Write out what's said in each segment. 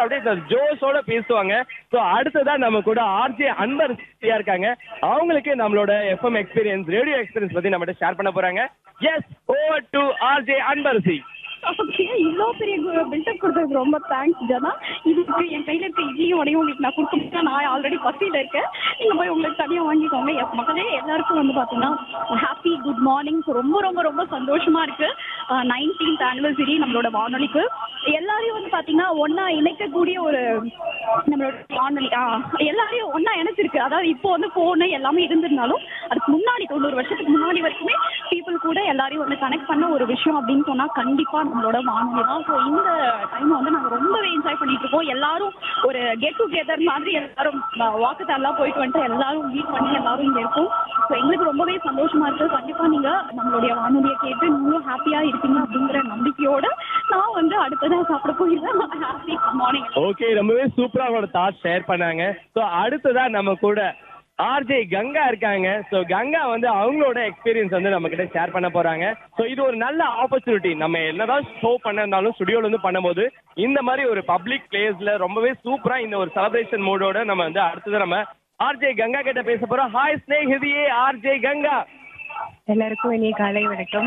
அப்படியே இந்த ஜோஷோட பேசுவாங்க ஸோ அடுத்ததா நம்ம கூட ஆர்ஜே அன்பர் சியா இருக்காங்க அவங்களுக்கு நம்மளோட எஃப்எம் எக்ஸ்பீரியன்ஸ் ரேடியோ எக்ஸ்பீரியன்ஸ் பத்தி நம்மகிட்ட ஷேர் பண்ண போறாங்க yes over to RJ Anbarasi okay இவ்வளோ பெரிய பில்டப் கொடுத்ததுக்கு ரொம்ப தேங்க்ஸ் ஜனா இதுக்கு என் கையில் இருக்க இட்லியும் உடையும் உங்களுக்கு நான் கொடுக்க முடியும் நான் ஆல்ரெடி பசியில் இருக்கேன் நீங்கள் போய் உங்களுக்கு தனியாக வாங்கிக்கோங்க என் மக்களே எல்லாருக்கும் வந்து பார்த்தீங்கன்னா ஹாப்பி குட் மார்னிங் ரொம்ப ரொம்ப ரொம்ப சந்தோஷமாக இருக்குது நைன்டீன்த் ஆனிவர்சரி நம்மளோட வானொலிக்கு எல்லாரையும் வந்து பார்த்தீங்கன்னா ஒன்றா இணைக்கக்கூடிய ஒரு நம்மளோட வானொலி ஆ, எல்லாரையும் ஒன்றா இணைச்சிருக்கு அதாவது இப்போ வந்து ஃபோனு எல்லாமே இருந்திருந்தாலும் அதுக்கு முன்னாடி தொண்ணூறு வருஷத்துக்கு முன்னாடி வரைக்குமே பீப்புள் கூட எல்லாரையும் வந்து கனெக்ட் பண்ண ஒரு விஷயம் அப்படின்னு சொன்னால் கண்டிப்பாக நம்மளோட வானொலி தான் ஸோ இந்த டைம் வந்து நாங்கள் ரொம்பவே என்ஜாய் பண்ணிட்டு இருக்கோம் எல்லாரும் ஒரு கெட் டுகெதர் மாதிரி எல்லாரும் வாக்குத்தாலாம் போயிட்டு வந்துட்டு எல்லாரும் மீட் பண்ணி எல்லாரும் இங்கே இருக்கோம் ஸோ எங்களுக்கு ரொம்பவே சந்தோஷமா இருக்கு கண்டிப்பாக நீங்கள் நம்மளுடைய வானொலியை கேட்டு நீங்களும் ஹாப்பியாக இருப்பீங்க அப்படிங்கிற நம்பிக்கையோட நான் வந்து அடுத்ததாக சாப்பிட போயிருந்தேன் ஹாப்பி மார்னிங் ஓகே ரொம்பவே சூப்பரா அவங்களோட தாட் ஷேர் பண்ணாங்க ஸோ அடுத்ததா நம்ம கூட ஆர்ஜே கங்கா இருக்காங்க ஸோ கங்கா வந்து அவங்களோட எக்ஸ்பீரியன்ஸ் வந்து நம்ம கிட்ட ஷேர் பண்ண போறாங்க ஸோ இது ஒரு நல்ல ஆப்பர்ச்சுனிட்டி நம்ம என்னதான் ஷோ பண்ணிருந்தாலும் ஸ்டுடியோல இருந்து பண்ணும்போது இந்த மாதிரி ஒரு பப்ளிக் பிளேஸ்ல ரொம்பவே சூப்பரா இந்த ஒரு செலிப்ரேஷன் மூடோட நம்ம வந்து அடுத்தது நம்ம ஆர்ஜே கங்கா கிட்ட பேச போறோம் ஹாய் ஸ்னேகிதியே ஆர்ஜே கங்கா எல்லாருக்கும் இனிய காலை வணக்கம்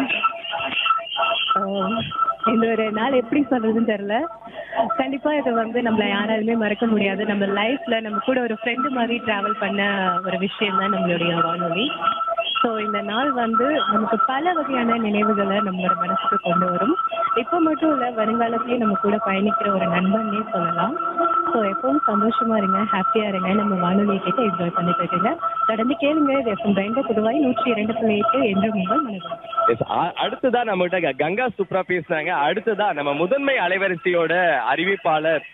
ஆஹ் இந்த ஒரு நாள் எப்படி சொல்றதுன்னு தெரியல கண்டிப்பா இது வந்து நம்மள யாராலுமே மறக்க முடியாது நம்ம லைஃப்ல நம்ம கூட ஒரு ஃப்ரெண்டு மாதிரி டிராவல் பண்ண ஒரு விஷயம் தான் நம்மளுடைய வானொலி ஸோ இந்த நாள் வந்து நமக்கு பல வகையான நினைவுகளை நம்மளோட மனசுக்கு கொண்டு வரும் இப்போ மட்டும் இல்லை வருங்காலத்திலேயே நம்ம கூட பயணிக்கிற ஒரு நண்பன்னே சொல்லலாம் ஸோ எப்பவும் சந்தோஷமா இருங்க ஹாப்பியா இருங்க நம்ம வானொலியை கேட்டு என்ஜாய் பண்ணிட்டு இருக்கீங்க தொடர்ந்து கேளுங்க இது எஃப்எம் ரெண்டு புதுவாய் நூற்றி இரண்டு புள்ளி எட்டு என்று உங்கள் மனதில் Yes, அ- அடுத்ததா நம்ம கிட்ட க- கங்கா சூப்பரா பேசுனாங்க அடுத்ததா நம்ம முதன்மை அலைவரிசையோட அறிவிப்பாளர்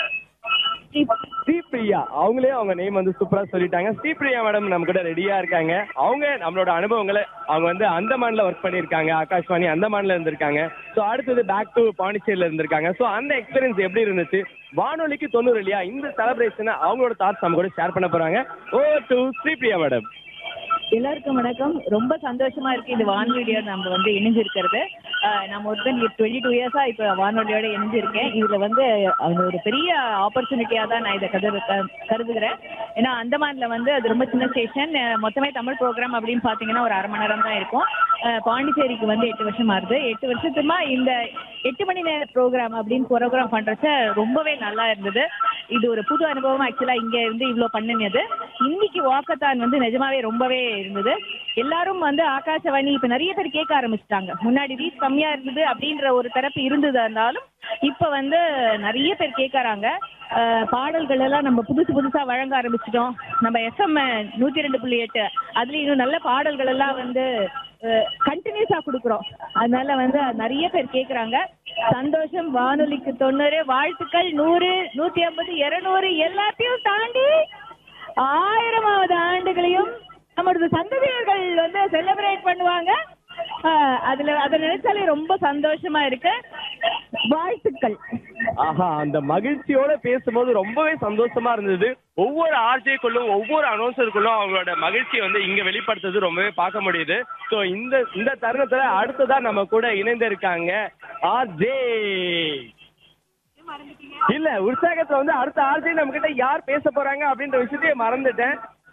ஸ்ரீபிரியா அவங்களே அவங்க நேம் வந்து சூப்பரா சொல்லிட்டாங்க ஸ்ரீபிரியா மேடம் நம்ம கூட ரெடியா இருக்காங்க அவங்க நம்மளோட அனுபவங்களை அவங்க வந்து அந்தமான்ல ஒர்க் பண்ணியிருக்காங்க ஆகாஷ்வாணி அந்தமான்ல இருந்திருக்காங்க ஸோ அடுத்தது பேக் டு பாண்டிச்சேரியில இருந்திருக்காங்க ஸோ அந்த எக்ஸ்பீரியன்ஸ் எப்படி இருந்துச்சு வானொலிக்கு தொண்ணூறு இல்லையா இந்த செலிப்ரேஷனை அவங்களோட தாட்ஸ் நம்ம கூட ஷேர் பண்ண போறாங்க ஓ டு ஸ்ரீபிரியா மேடம் எல்லாருக்கும் வணக்கம் ரொம்ப சந்தோஷமா இருக்கு இந்த வானொலியோட நம்ம வந்து இணைஞ்சிருக்கிறது ஆஹ் நான் ஒரு டுவெண்ட்டி டூ இயர்ஸா இப்போ வானொலியோட இணைஞ்சிருக்கேன் இதுல வந்து அது ஒரு பெரிய ஆப்பர்ச்சுனிட்டியா தான் நான் இதை கரு க- கருதுகிறேன் ஏன்னா அந்தமான்ல வந்து அது ரொம்ப சின்ன ஸ்டேஷன் மொத்தமே தமிழ் ப்ரோக்ராம் அப்படின்னு பாத்தீங்கன்னா ஒரு அரை மணி நேரம் தான் இருக்கும் ஆஹ் பாண்டிச்சேரிக்கு வந்து எட்டு வருஷம் ஆகுது எட்டு வருஷத்துமா இந்த எட்டு மணி நேர ப்ரோக்ராம் அப்படின்னு ப்ரோக்ராம் பண்றச்ச ரொம்பவே நல்லா இருந்தது இது ஒரு புது அனுபவம் ஆக்சுவலா இங்க இருந்து இவ்வளவு பண்ணினது இன்னைக்கு வாக்கத்தான் வந்து நிஜமாவே ரொம்பவே இருந்தது எல்லாரும் வந்து ஆகாசவாணி இப்ப நிறைய பேர் கேட்க ஆரம்பிச்சிட்டாங்க முன்னாடி ரீச் கம்மியா இருந்தது அப்படின்ற ஒரு தரப்பு இருந்ததா இருந்தாலும் இப்ப வந்து நிறைய பேர் கேட்கறாங்க அஹ், பாடல்கள் எல்லாம் நம்ம புதுசு புதுசா வழங்க ஆரம்பிச்சிட்டோம் நம்ம எஃப்எம் நூத்தி ரெண்டு புள்ளி எட்டு அதுல இன்னும் நல்ல பாடல்கள் எல்லாம் வந்து கண்டினியூஸா கொடுக்குறோம் அதனால வந்து நிறைய பேர் கேக்குறாங்க சந்தோஷம் வானொலிக்கு தொண்ணூறு வாழ்த்துக்கள் நூறு நூத்தி ஐம்பது இருநூறு எல்லாத்தையும் தாண்டி ஆயிரமாவது ஆண்டுகளையும் நம்மளோட சந்ததியர்கள் வந்து செலிப்ரேட் பண்ணுவாங்க ஆஹ் அதுல அதை நினைச்சாலே ரொம்ப சந்தோஷமா இருக்கு வாழ்த்துக்கள் ஆஹா அந்த மகிழ்ச்சியோட பேசும்போது ரொம்பவே சந்தோஷமா இருந்தது ஒவ்வொரு ஆர்ஜேக்குள்ளும் ஒவ்வொரு அனௌன்சருக்குள்ளும் அவங்களோட மகிழ்ச்சியை வந்து இங்க வெளிப்படுத்துறது ரொம்பவே பார்க்க முடியுது ஸோ இந்த இந்த தருணத்துல அடுத்ததா நம்ம கூட இணைந்து இருக்காங்க ஆர்ஜே இல்ல உற்சாகத்துல வந்து அடுத்த ஆர்ஜே நம்ம கிட்ட யார் பேச போறாங்க அப்படின்ற விஷயத்தையே மறந்துட்டேன்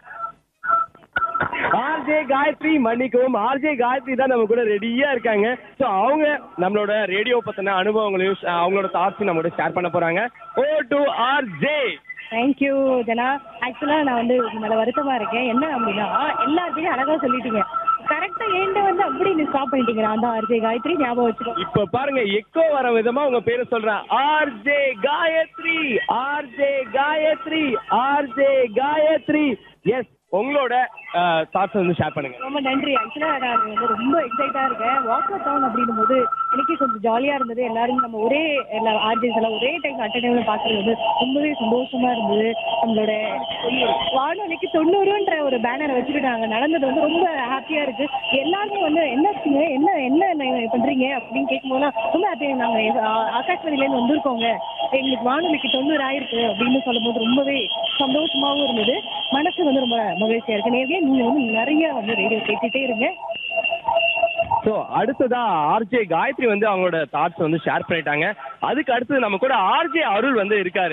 ஆர்ஜே காயத்ரி மன்னிக்கவும் ஆர்ஜே காயத்ரி தான் நம்ம கூட ரெடியா இருக்காங்க ஸோ அவங்க நம்மளோட ரேடியோ பத்தின அனுபவங்களையும் ஷ- அவங்களோட தாட்ஸையும் நம்ம கூட ஷேர் பண்ண போறாங்க over to RJ thank you Jana ஆக்சுவலா நான் வந்து உங்க மேல வருத்தமா இருக்கேன் என்ன அப்படின்னா எல்லாருக்குமே அழகா சொல்லிட்டீங்க கரெக்டா ஏண்ட வந்து அப்படி நீ ஸ்டாப் பண்ணிட்டீங்க நான் தான் ஆர்ஜே காயத்ரி ஞாபகம் வச்சுக்கோ இப்ப பாருங்க எக்கோ வர விதமா உங்க பேரை சொல்றேன் RJ Gayathri RJ Gayathri RJ Gayathri yes உங்களோட தாட்ஸ் வந்து ஷேர் பண்ணுங்க ரொம்ப நன்றி ஆக்சுவலா நான் வந்து ரொம்ப எக்ஸைட்டா இருக்கேன் வாக் டவுன் அப்படின்னும் போது எனக்கே கொஞ்சம் ஜாலியா இருந்தது எல்லாரும் நம்ம ஒரே எல்லா ஆர்ஜிஸ் எல்லாம் ஒரே டைம் அட்டன்டிவ்ல பாக்குறது வந்து ரொம்பவே சந்தோஷமா இருந்தது நம்மளோட வானொலிக்கு தொண்ணூறுன்ற ஒரு பேனரை வச்சுட்டு நாங்க நடந்தது வந்து ரொம்ப ஹாப்பியா இருக்கு எல்லாருமே வந்து என்ன ஆச்சுங்க? என்ன என்ன நீங்க பண்றீங்க அப்படின்னு கேட்கும்போது ரொம்ப ஹாப்பி நாங்க ஆ- ஆகாஷ்வாணில இருந்து வந்திருக்கோங்க எங்களுக்கு வானொலிக்கு தொண்ணூறு ஆயிருக்கு அப்படின்னு சொல்லும்போது ரொம்பவே சந்தோஷமாவும் இருந்தது மனசு வந்து ரொம்ப மகிழ்ச்சியா இருக்கு நேர்லயே நீங்க வந்து நிறைய வந்து ரேடியோ கேட்டுட்டே இருங்க ஸோ அடுத்ததா ஆர்ஜே காயத்ரி வந்து அவங்களோட தாட்ஸ் வந்து ஷேர் பண்ணிட்டாங்க அதுக்கு அடுத்தது நம்ம கூட ஆர்ஜே அருள் வந்து இருக்காரு